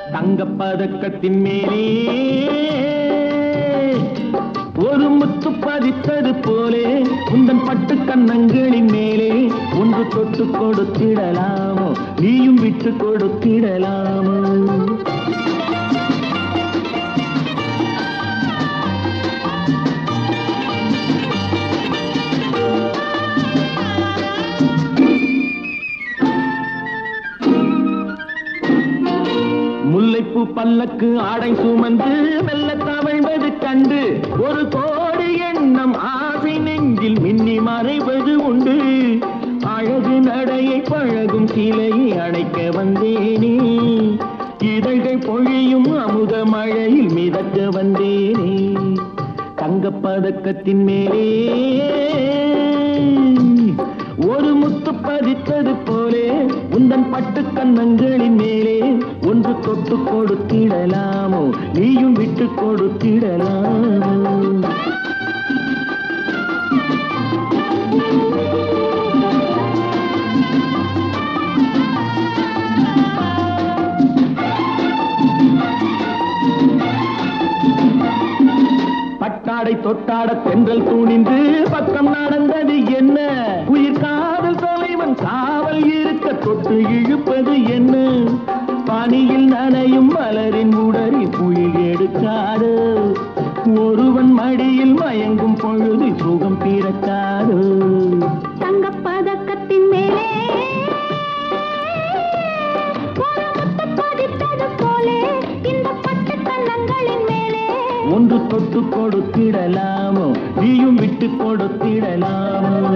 தங்கப் பதக்கத்தின் மேலே ஒரு முத்து பதித்தது போலே உந்தன் பட்டு கண்ணங்களின் மேலே ஒன்று தொட்டு கொடுத்திடலாமோ நீயும் விட்டு கொடுத்திடலாமோ முல்லைப்பூ பல்லக்கு ஆடை சுமந்து மெல்ல தவழ்வது கண்டு ஒரு கோடி எண்ணம் ஆசை நெஞ்சில் மின்னி மறைவது உண்டு அழகு நடையை பழகும் சிலையை அணைக்க வந்தேனே இதழ்கள் பொழியும் அமுத மழையில் மிதக்க வந்தேனே தங்கப் பதக்கத்தின் மேலே ஒரு முத்து பதித்தது போலே உந்தன் பட்டு கண்ணங்களின் மேலே ஒன்று தொட்டு கொடுத்திடலாமோ நீயும் விட்டு கொடுத்திடலாமோ பட்டாடை தொட்டாட தென்றல் துணிந்து பக்கம் நடந்தது என்ன உயிர் காதல் தலைவன் காவல் இருக்க தொட்டு இழுப்பது என்ன பனியில் நனையும் மலரின் உடலில் புயல் எடுக்காது ஒருவன் மடியில் மயங்கும் பொழுது சுகம் பிறக்காது தங்கப் பதக்கத்தின் மேலே ஒரு முத்து பதித்தது போலே இந்த பட்டு கண்ணங்களின் மேலே ஒன்று தொட்டு கொடுத்திடலாமோ நீயும் விட்டு கொடுத்திடலாமோ